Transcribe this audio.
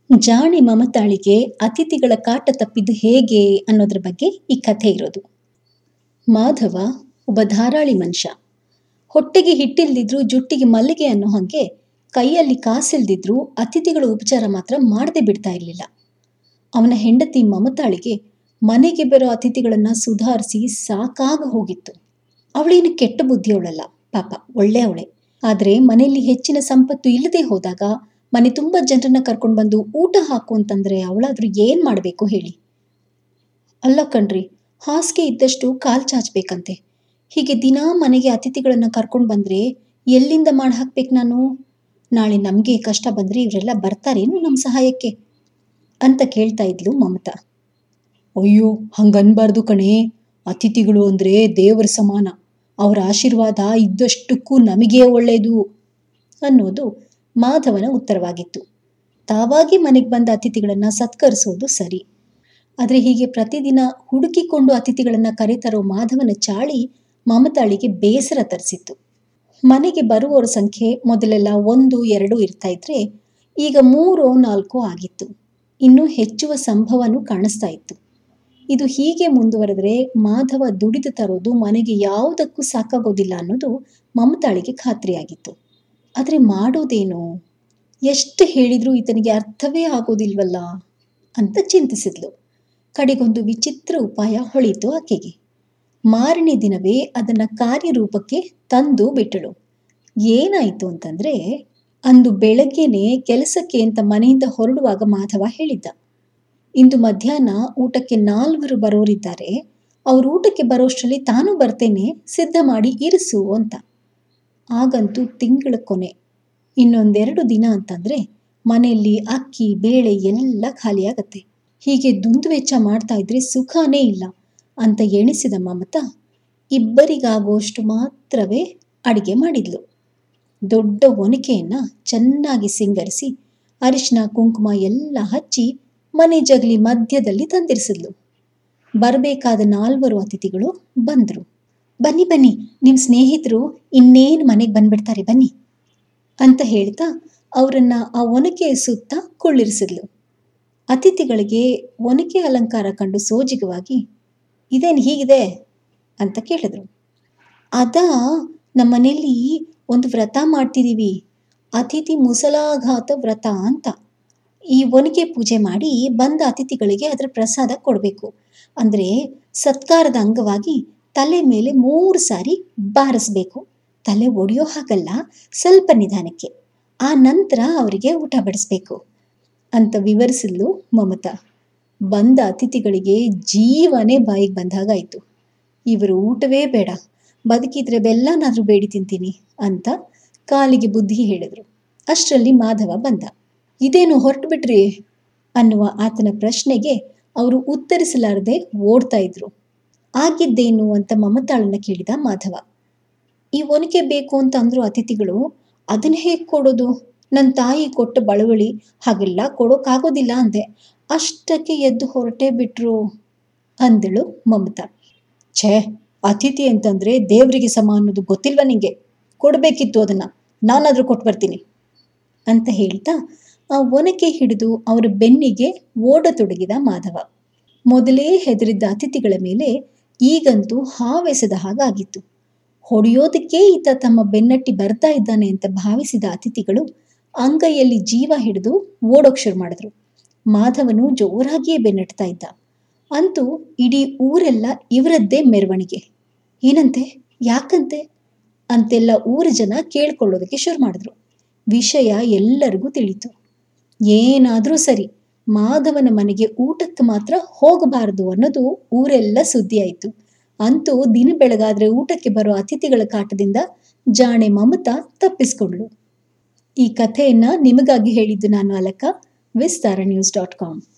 ಜಾಣಿ ಮಮತಾಳಿಗೆ ಅತಿಥಿಗಳ ಕಾಟ ತಪ್ಪಿದ್ದು ಹೇಗೆ ಅನ್ನೋದ್ರ ಬಗ್ಗೆ ಈ ಕಥೆ ಇರೋದು ಮಾಧವ ಒಬ್ಬ ಧಾರಾಳಿ ಮನುಷ್ಯ ಹೊಟ್ಟೆಗೆ ಹಿಟ್ಟಿಲ್ದಿದ್ರು ಜುಟ್ಟಿಗೆ ಮಲ್ಲಿಗೆ ಅನ್ನೋ ಹಾಗೆ ಕೈಯಲ್ಲಿ ಕಾಸಿಲ್ದಿದ್ರು ಅತಿಥಿಗಳ ಉಪಚಾರ ಮಾತ್ರ ಮಾಡದೆ ಬಿಡ್ತಾ ಇರಲಿಲ್ಲ ಅವನ ಹೆಂಡತಿ ಮಮತಾಳಿಗೆ ಮನೆಗೆ ಬರೋ ಅತಿಥಿಗಳನ್ನ ಸುಧಾರಿಸಿ ಸಾಕಾಗ ಹೋಗಿತ್ತು ಅವಳೇನು ಕೆಟ್ಟ ಬುದ್ಧಿಯವಳಲ್ಲ ಪಾಪ ಒಳ್ಳೆಯವಳೆ ಆದರೆ ಮನೆಯಲ್ಲಿ ಹೆಚ್ಚಿನ ಸಂಪತ್ತು ಇಲ್ಲದೆ ಹೋದಾಗ ಮನೆ ತುಂಬ ಜನರನ್ನ ಕರ್ಕೊಂಡು ಬಂದು ಊಟ ಹಾಕು ಅಂತಂದ್ರೆ ಅವಳಾದ್ರೂ ಏನ್ ಮಾಡಬೇಕು ಹೇಳಿ ಅಲ್ಲ ಕಣ್ರಿ ಹಾಸಿಗೆ ಇದ್ದಷ್ಟು ಕಾಲ್ ಚಾಚಬೇಕಂತೆ ಹೀಗೆ ದಿನಾ ಮನೆಗೆ ಅತಿಥಿಗಳನ್ನ ಕರ್ಕೊಂಡು ಬಂದ್ರೆ ಎಲ್ಲಿಂದ ಮಾಡಿ ಹಾಕ್ಬೇಕು ನಾನು ನಾಳೆ ನಮಗೆ ಕಷ್ಟ ಬಂದ್ರೆ ಇವರೆಲ್ಲ ಬರ್ತಾರೇನು ನಮ್ಮ ಸಹಾಯಕ್ಕೆ ಅಂತ ಕೇಳ್ತಾ ಇದ್ಲು ಮಮತಾ ಅಯ್ಯೋ ಹಂಗನ್ಬಾರ್ದು ಕಣೆ ಅತಿಥಿಗಳು ಅಂದ್ರೆ ದೇವರ ಸಮಾನ ಅವರ ಆಶೀರ್ವಾದ ಇದ್ದಷ್ಟಕ್ಕೂ ನಮಗೇ ಒಳ್ಳೆಯದು ಅನ್ನೋದು ಮಾಧವನ ಉತ್ತರವಾಗಿತ್ತು ತಾವಾಗಿ ಮನೆಗೆ ಬಂದ ಅತಿಥಿಗಳನ್ನ ಸತ್ಕರಿಸೋದು ಸರಿ ಆದರೆ ಹೀಗೆ ಪ್ರತಿದಿನ ಹುಡುಕಿಕೊಂಡು ಅತಿಥಿಗಳನ್ನ ಕರೆತರೋ ಮಾಧವನ ಚಾಳಿ ಮಮತಾಳಿಗೆ ಬೇಸರ ತರಿಸಿತ್ತು ಮನೆಗೆ ಬರುವವರ ಸಂಖ್ಯೆ ಮೊದಲೆಲ್ಲ ಒಂದು ಎರಡು ಇರ್ತಾ ಇದ್ರೆ ಈಗ ಮೂರೋ ನಾಲ್ಕೋ ಆಗಿತ್ತು ಇನ್ನೂ ಹೆಚ್ಚುವ ಸಂಭವನೂ ಕಾಣಿಸ್ತಾ ಇತ್ತು ಇದು ಹೀಗೆ ಮುಂದುವರೆದ್ರೆ ಮಾಧವ ದುಡಿದು ತರೋದು ಮನೆಗೆ ಯಾವುದಕ್ಕೂ ಸಾಕಾಗೋದಿಲ್ಲ ಅನ್ನೋದು ಮಮತಾಳಿಗೆ ಖಾತ್ರಿಯಾಗಿತ್ತು ಆದರೆ ಮಾಡೋದೇನು ಎಷ್ಟು ಹೇಳಿದ್ರೂ ಈತನಿಗೆ ಅರ್ಥವೇ ಆಗೋದಿಲ್ವಲ್ಲ ಅಂತ ಚಿಂತಿಸಿದ್ಲು ಕಡೆಗೊಂದು ವಿಚಿತ್ರ ಉಪಾಯ ಹೊಳಿತು ಆಕೆಗೆ ಮಾರನೇ ದಿನವೇ ಅದನ್ನ ಕಾರ್ಯರೂಪಕ್ಕೆ ತಂದು ಬಿಟ್ಟಳು ಏನಾಯಿತು ಅಂತಂದ್ರೆ ಅಂದು ಬೆಳಗ್ಗೆನೆ ಕೆಲಸಕ್ಕೆ ಅಂತ ಮನೆಯಿಂದ ಹೊರಡುವಾಗ ಮಾಧವ ಹೇಳಿದ್ದ ಇಂದು ಮಧ್ಯಾಹ್ನ ಊಟಕ್ಕೆ ನಾಲ್ವರು ಬರೋರಿದ್ದಾರೆ ಅವ್ರ ಊಟಕ್ಕೆ ಬರೋಷ್ಟರಲ್ಲಿ ತಾನು ಬರ್ತೇನೆ ಸಿದ್ಧ ಮಾಡಿ ಇರಿಸು ಅಂತ ಆಗಂತೂ ತಿಂಗಳ ಕೊನೆ ಇನ್ನೊಂದೆರಡು ದಿನ ಅಂತಂದ್ರೆ ಮನೆಯಲ್ಲಿ ಅಕ್ಕಿ ಬೇಳೆ ಎಲ್ಲ ಖಾಲಿಯಾಗತ್ತೆ ಹೀಗೆ ದುಂದು ವೆಚ್ಚ ಮಾಡ್ತಾ ಇದ್ರೆ ಸುಖಾನೇ ಇಲ್ಲ ಅಂತ ಎಣಿಸಿದ ಮಮತಾ ಇಬ್ಬರಿಗಾಗುವಷ್ಟು ಮಾತ್ರವೇ ಅಡಿಗೆ ಮಾಡಿದ್ಲು ದೊಡ್ಡ ಒನಕೆಯನ್ನ ಚೆನ್ನಾಗಿ ಸಿಂಗರಿಸಿ ಅರಿಶಿನ ಕುಂಕುಮ ಎಲ್ಲ ಹಚ್ಚಿ ಮನೆ ಜಗಲಿ ಮಧ್ಯದಲ್ಲಿ ತಂದಿರಿಸಿದ್ಲು ಬರಬೇಕಾದ ನಾಲ್ವರು ಅತಿಥಿಗಳು ಬಂದ್ರು ಬನ್ನಿ ಬನ್ನಿ ನಿಮ್ಮ ಸ್ನೇಹಿತರು ಇನ್ನೇನು ಮನೆಗೆ ಬಂದ್ಬಿಡ್ತಾರೆ ಬನ್ನಿ ಅಂತ ಹೇಳ್ತಾ ಅವರನ್ನ ಆ ಒನಕೆಯ ಸುತ್ತ ಕುಳ್ಳಿರಿಸಿದ್ಲು ಅತಿಥಿಗಳಿಗೆ ಒನಕೆ ಅಲಂಕಾರ ಕಂಡು ಸೋಜಿಗವಾಗಿ ಇದೇನು ಹೀಗಿದೆ ಅಂತ ಕೇಳಿದ್ರು ಅದಾ ನಮ್ಮ ಮನೆಯಲ್ಲಿ ಒಂದು ವ್ರತ ಮಾಡ್ತಿದ್ದೀವಿ ಅತಿಥಿ ಮುಸಲಾಘಾತ ವ್ರತ ಅಂತ ಈ ಒನಕೆ ಪೂಜೆ ಮಾಡಿ ಬಂದ ಅತಿಥಿಗಳಿಗೆ ಅದರ ಪ್ರಸಾದ ಕೊಡಬೇಕು ಅಂದರೆ ಸತ್ಕಾರದ ಅಂಗವಾಗಿ ತಲೆ ಮೇಲೆ ಮೂರು ಸಾರಿ ಬಾರಿಸ್ಬೇಕು ತಲೆ ಒಡೆಯೋ ಹಾಗಲ್ಲ ಸ್ವಲ್ಪ ನಿಧಾನಕ್ಕೆ ಆ ನಂತರ ಅವರಿಗೆ ಊಟ ಬಡಿಸ್ಬೇಕು ಅಂತ ವಿವರಿಸಿದ್ಲು ಮಮತಾ ಬಂದ ಅತಿಥಿಗಳಿಗೆ ಜೀವನೇ ಬಾಯಿಗೆ ಬಂದಾಗಾಯಿತು ಇವರು ಊಟವೇ ಬೇಡ ಬದುಕಿದ್ರೆ ಬೆಲ್ಲನಾದ್ರೂ ಬೇಡಿ ತಿಂತೀನಿ ಅಂತ ಕಾಲಿಗೆ ಬುದ್ಧಿ ಹೇಳಿದ್ರು ಅಷ್ಟರಲ್ಲಿ ಮಾಧವ ಬಂದ ಇದೇನು ಹೊರಟು ಬಿಟ್ರಿ ಅನ್ನುವ ಆತನ ಪ್ರಶ್ನೆಗೆ ಅವರು ಉತ್ತರಿಸಲಾರದೆ ಓಡ್ತಾ ಇದ್ರು ಆಗಿದ್ದೇನು ಅಂತ ಮಮತಾಳನ್ನ ಕೇಳಿದ ಮಾಧವ ಈ ಒನಕೆ ಬೇಕು ಅಂತ ಅಂದ್ರು ಅತಿಥಿಗಳು ಅದನ್ನ ಹೇಗೆ ಕೊಡೋದು ನನ್ನ ತಾಯಿ ಕೊಟ್ಟ ಬಳವಳಿ ಹಾಗೆಲ್ಲ ಕೊಡೋಕ್ಕಾಗೋದಿಲ್ಲ ಅಂದೆ ಅಷ್ಟಕ್ಕೆ ಎದ್ದು ಹೊರಟೇ ಬಿಟ್ರು ಅಂದಳು ಮಮತಾ ಛೇ ಅತಿಥಿ ಅಂತಂದ್ರೆ ದೇವರಿಗೆ ಸಮ ಅನ್ನೋದು ಗೊತ್ತಿಲ್ವಾ ನಿಂಗೆ ಕೊಡಬೇಕಿತ್ತು ಅದನ್ನ ನಾನಾದ್ರೂ ಕೊಟ್ಟು ಬರ್ತೀನಿ ಅಂತ ಹೇಳ್ತಾ ಆ ಒನಕೆ ಹಿಡಿದು ಅವರ ಬೆನ್ನಿಗೆ ಓಡತೊಡಗಿದ ಮಾಧವ ಮೊದಲೇ ಹೆದರಿದ್ದ ಅತಿಥಿಗಳ ಮೇಲೆ ಈಗಂತೂ ಹಾವೆಸೆದ ಹಾಗಾಗಿತ್ತು ಹೊಡೆಯೋದಕ್ಕೆ ಈತ ತಮ್ಮ ಬೆನ್ನಟ್ಟಿ ಬರ್ತಾ ಇದ್ದಾನೆ ಅಂತ ಭಾವಿಸಿದ ಅತಿಥಿಗಳು ಅಂಗೈಯಲ್ಲಿ ಜೀವ ಹಿಡಿದು ಓಡೋಕ್ ಶುರು ಮಾಡಿದ್ರು ಮಾಧವನು ಜೋರಾಗಿಯೇ ಬೆನ್ನಟ್ತಾ ಇದ್ದ ಅಂತೂ ಇಡೀ ಊರೆಲ್ಲ ಇವರದ್ದೇ ಮೆರವಣಿಗೆ ಏನಂತೆ ಯಾಕಂತೆ ಅಂತೆಲ್ಲ ಊರ ಜನ ಕೇಳ್ಕೊಳ್ಳೋದಕ್ಕೆ ಶುರು ಮಾಡಿದ್ರು ವಿಷಯ ಎಲ್ಲರಿಗೂ ತಿಳಿತು ಏನಾದರೂ ಸರಿ ಮಾಧವನ ಮನೆಗೆ ಊಟಕ್ಕೆ ಮಾತ್ರ ಹೋಗಬಾರದು ಅನ್ನೋದು ಊರೆಲ್ಲ ಸುದ್ದಿ ಆಯಿತು ಅಂತೂ ದಿನ ಬೆಳಗಾದ್ರೆ ಊಟಕ್ಕೆ ಬರೋ ಅತಿಥಿಗಳ ಕಾಟದಿಂದ ಜಾಣೆ ಮಮತಾ ತಪ್ಪಿಸ್ಕೊಂಡ್ಳು ಈ ಕಥೆಯನ್ನ ನಿಮಗಾಗಿ ಹೇಳಿದ್ದು ನಾನು Alaka Vistara news dot com